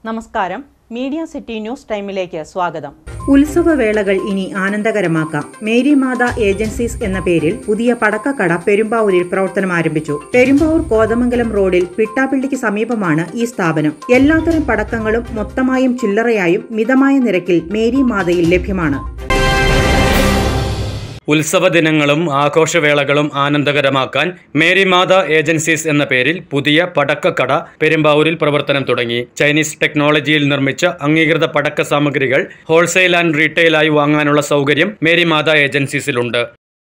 നമസ്കാരം media city news ടൈമിലേക്ക് സ്വാഗതം ഉത്സവവേളകൾ ഇനി ആനന്ദകരമാക്കാം മേരി മാത ഏജൻസീസ് എന്ന പേരിൽ പുതിയ പടക്കക്കട പെരുമ്പാവൂരിൽ പ്രവർത്തനം ആരംഭിച്ചു പെരുമ്പാവൂർ കോതമംഗലം റോഡിൽ പിട്ടാപ്പിള്ളിക്ക് സമീപമാണ് ഈ സ്ഥാപനം എല്ലാത്തരം പടക്കങ്ങളും മൊത്തമായും ചില്ലറയായും മിതമായ നിരക്കിൽ മേരി മാതയിൽ ലഭ്യമാണ് ഉത്സവ ദിനങ്ങളും ആഘോഷവേളകളും ആനന്ദകരമാക്കാൻ മേരി മാത ഏജൻസീസ് എന്ന പേരിൽ പുതിയ പടക്കക്കട പെരുമ്പാവൂരിൽ പ്രവർത്തനം തുടങ്ങി ചൈനീസ് ടെക്നോളജിയിൽ നിർമ്മിച്ച അംഗീകൃത പടക്ക സാമഗ്രികൾ ഹോൾസെയിൽ ആൻഡ് റീറ്റെയിലായി വാങ്ങാനുള്ള സൗകര്യം മേരി മാത ഏജൻസീസിലുണ്ട്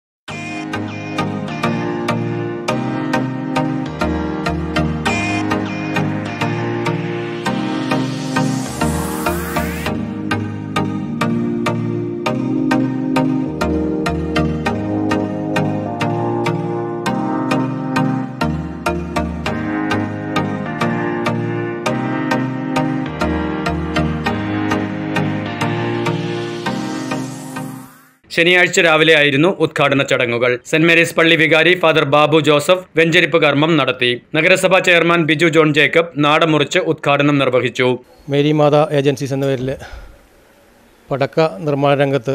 ശനിയാഴ്ച രാവിലെ ആയിരുന്നു ഉദ്ഘാടന ചടങ്ങുകൾ സെന്റ് മേരീസ് പള്ളി വികാരി ഫാദർ ബാബു ജോസഫ് വെഞ്ചരിപ്പ് കർമ്മം നടത്തി നഗരസഭാ ചെയർമാൻ ബിജു ജോൺ ജേക്കബ് നാടമുറിച്ച് ഉദ്ഘാടനം നിർവഹിച്ചു മേരി മാത ഏജൻസീസ് എന്ന പേരിൽ പടക്ക നിർമ്മാണ രംഗത്ത്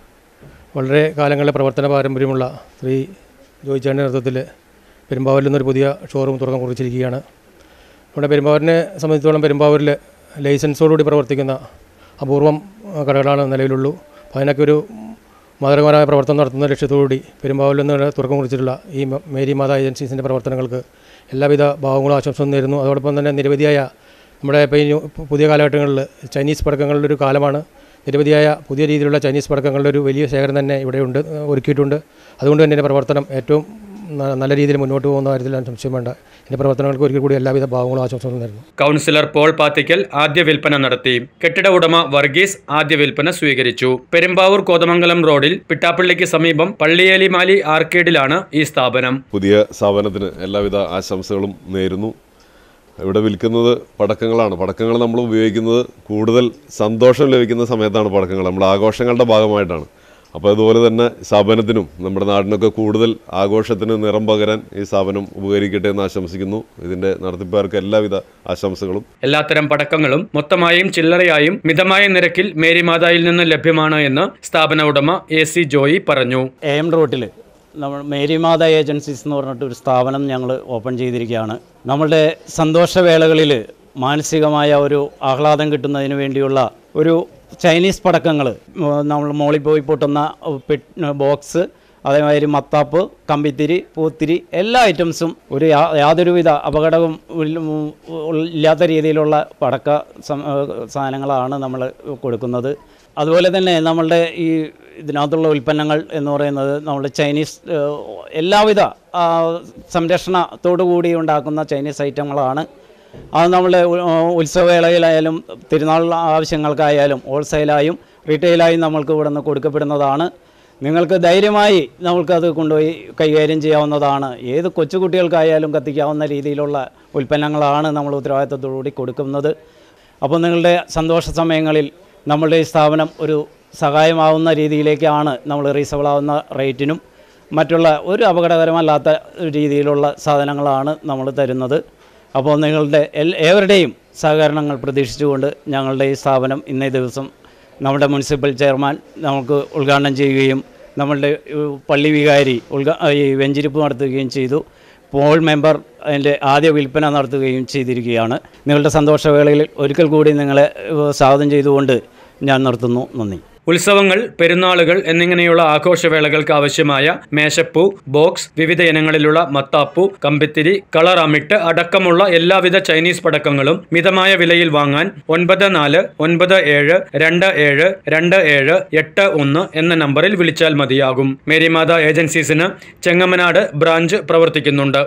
വളരെ കാലങ്ങളിലെ പ്രവർത്തന പാരമ്പര്യമുള്ള ശ്രീ ജോയിച്ചാൻ്റെ നേതൃത്വത്തിൽ പെരുമ്പാവൂരിൽ നിന്നൊരു പുതിയ ഷോറൂം തുറന്നു കുറിച്ചിരിക്കുകയാണ് നമ്മുടെ പെരുമ്പാവൂരിനെ സംബന്ധിച്ചിടത്തോളം പെരുമ്പാവൂരിൽ ലൈസൻസോടുകൂടി പ്രവർത്തിക്കുന്ന അപൂർവം ആ, കടകളാണ് നിലവിലുള്ളൂ അപ്പോൾ അതിനൊക്കെ ഒരു മാതൃകപരമായ പ്രവർത്തനം നടത്തുന്ന ലക്ഷ്യത്തോടുകൂടി പെരുമ്പാവൂരിൽ നിന്ന് തുറക്കം കുറിച്ചിട്ടുള്ള ഈ മ- മേരി മാത ഏജൻസീസിൻ്റെ പ്രവർത്തനങ്ങൾക്ക് എല്ലാവിധ ഭാവങ്ങളും ആശംസകളും നേരുന്നു അതോടൊപ്പം തന്നെ നിരവധിയായ നമ്മുടെ ഇപ്പോൾ ഈ ന്യൂ- പുതിയ കാലഘട്ടങ്ങളിൽ ചൈനീസ് പടക്കങ്ങളുടെ ഒരു കാലമാണ് നിരവധിയായ പുതിയ രീതിയിലുള്ള ചൈനീസ് പടക്കങ്ങളുടെ ഒരു വലിയ ശേഖരം തന്നെ ഇവിടെയുണ്ട് ഏഹ് ഒരുക്കിയിട്ടുണ്ട് അതുകൊണ്ട് തന്നെ എൻ്റെ പ്രവർത്തനം ഏറ്റവും ന- നല്ല രീതിയിൽ മുന്നോട്ട് പോകുന്ന കാര്യത്തിൽ ഞാൻ സംശയം വേണ്ട എൻ്റെ പ്രവർത്തനങ്ങൾക്ക് ഒരിക്കൽ കൂടി എല്ലാവിധ ഭാവങ്ങളും ആശംസകളും നേരുന്നു കൗൺസിലർ പോൾ പാത്തിക്കൽ ആദ്യ വിൽപ്പന നടത്തി കെട്ടിട ഉടമ വർഗീസ് ആദ്യ വിൽപ്പന സ്വീകരിച്ചു പെരുമ്പാവൂർ കോതമംഗലം റോഡിൽ പിട്ടാപ്പള്ളിക്ക് സമീപം പള്ളിയേലിമാലി ആർക്കേഡിലാണ് ഈ സ്ഥാപനം പുതിയ സ്ഥാപനത്തിന് എല്ലാവിധ ആശംസകളും നേരുന്നു ഇവിടെ വിൽക്കുന്നത് പടക്കങ്ങളാണ് പടക്കങ്ങൾ നമ്മൾ ഉപയോഗിക്കുന്നത് കൂടുതൽ സന്തോഷം ലഭിക്കുന്ന സമയത്താണ് പടക്കങ്ങൾ നമ്മൾ ആഘോഷങ്ങളുടെ ഭാഗമായിട്ടാണ് അപ്പോൾ അതുപോലെ തന്നെ സ്ഥാപനത്തിനും നമ്മുടെ നാടിനൊക്കെ കൂടുതൽ ആഘോഷത്തിന് നിറം പകരാൻ ഈ സ്ഥാപനം ഉപകരിക്കട്ടെ എന്ന് ആശംസിക്കുന്നു ഇതിൻ്റെ നടത്തിപ്പുകാർക്ക് എല്ലാവിധ ആശംസകളും എല്ലാത്തരം പടക്കങ്ങളും മൊത്തമായും ചില്ലറയായും മിതമായ നിരക്കിൽ മേരിമാതായിൽ നിന്ന് ലഭ്യമാണ് എന്ന് സ്ഥാപന ഉടമ എ സി ജോയി പറഞ്ഞു എ എം റോട്ടിൽ നമ്മൾ മേരിമാത ഏജൻസീസ് എന്ന് പറഞ്ഞിട്ട് ഒരു സ്ഥാപനം ഞങ്ങൾ ഓപ്പൺ ചെയ്തിരിക്കുകയാണ് നമ്മളുടെ സന്തോഷവേളകളിൽ മാനസികമായ ഒരു ആഹ്ലാദം കിട്ടുന്നതിന് വേണ്ടിയുള്ള ഒരു ചൈനീസ് പടക്കങ്ങൾ നമ്മൾ മോളിൽ പോയി പൊട്ടുന്ന പെട്ട് ബോക്സ് അതേമാതിരി മത്താപ്പ് കമ്പിത്തിരി പൂത്തിരി എല്ലാ ഐറ്റംസും ഒരു യാ- യാതൊരുവിധ അപകടവും ഇല്ല- ഇല്ലാത്ത രീതിയിലുള്ള പടക്ക സം- സാധനങ്ങളാണ് നമ്മൾ കൊടുക്കുന്നത് അതുപോലെ തന്നെ നമ്മളുടെ ഈ ഇതിനകത്തുള്ള ഉൽപ്പന്നങ്ങൾ എന്ന് പറയുന്നത് നമ്മളുടെ ചൈനീസ് ഏഹ്, എല്ലാവിധ ആ, സംരക്ഷണത്തോടു കൂടി ഉണ്ടാക്കുന്ന ചൈനീസ് ഐറ്റങ്ങളാണ് അത് നമ്മൾ ഉത്സവവേളയിലായാലും തിരുനാൾ ആവശ്യങ്ങൾക്കായാലും ഹോൾസെയിലായും റീറ്റെയിലായും നമ്മൾക്ക് ഇവിടെ നിന്ന് കൊടുക്കപ്പെടുന്നതാണ് നിങ്ങൾക്ക് ധൈര്യമായി നമ്മൾക്കത് കൊണ്ടുപോയി കൈകാര്യം ചെയ്യാവുന്നതാണ് ഏത് കൊച്ചുകുട്ടികൾക്കായാലും കത്തിക്കാവുന്ന രീതിയിലുള്ള ഉൽപ്പന്നങ്ങളാണ് നമ്മൾ ഉത്തരവാദിത്തത്തോടുകൂടി കൊടുക്കുന്നത് അപ്പോൾ നിങ്ങളുടെ സന്തോഷ സമയങ്ങളിൽ നമ്മളുടെ ഈ സ്ഥാപനം ഒരു സഹായമാവുന്ന രീതിയിലേക്കാണ് നമ്മൾ റീസബിൾ ആവുന്ന റേറ്റിനും മറ്റുള്ള ഒരു അപകടകരമല്ലാത്ത രീതിയിലുള്ള സാധനങ്ങളാണ് നമ്മൾ തരുന്നത് അപ്പോൾ നിങ്ങളുടെ എൽ- ഏവരുടെയും സഹകരണങ്ങൾ പ്രതീക്ഷിച്ചുകൊണ്ട് ഞങ്ങളുടെ ഈ സ്ഥാപനം ഇന്നേ ദിവസം നമ്മുടെ മുനിസിപ്പൽ ചെയർമാൻ നമുക്ക് ഉദ്ഘാടനം ചെയ്യുകയും നമ്മളുടെ ഏഹ്, പള്ളി വികാരി ഉദ്ഘാ ഈ വെഞ്ചിരിപ്പ് നടത്തുകയും ചെയ്തു പോൾ മെമ്പർ അതിൻ്റെ ആദ്യ വിൽപ്പന നടത്തുകയും ചെയ്തിരിക്കുകയാണ് നിങ്ങളുടെ സന്തോഷവേളയിൽ ഒരിക്കൽ കൂടി നിങ്ങളെ ഏഹ്, സ്വാഗതം ചെയ്തുകൊണ്ട് ഞാൻ നിർത്തുന്നു നന്ദി ഉത്സവങ്ങൾ പെരുന്നാളുകൾ എന്നിങ്ങനെയുള്ള ആഘോഷവേളകൾക്ക് ആവശ്യമായ മേശപ്പൂ ബോക്സ് വിവിധ ഇനങ്ങളിലുള്ള മത്താപ്പൂ കമ്പിത്തിരി കളർ അമിട്ട് അടക്കമുള്ള എല്ലാവിധ ചൈനീസ് പടക്കങ്ങളും മിതമായ വിലയിൽ വാങ്ങാൻ ഒൻപത് നാല് ഒൻപത് ഏഴ് രണ്ട് ഏഴ് രണ്ട് ഏഴ് എട്ട് ഒന്ന് എന്ന നമ്പറിൽ വിളിച്ചാൽ മതിയാകും മേരിമാത ഏജൻസീസിന് ചെങ്ങമനാട് ബ്രാഞ്ച് പ്രവർത്തിക്കുന്നുണ്ട്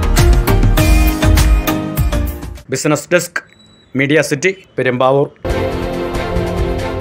business desk media city Perumbavoor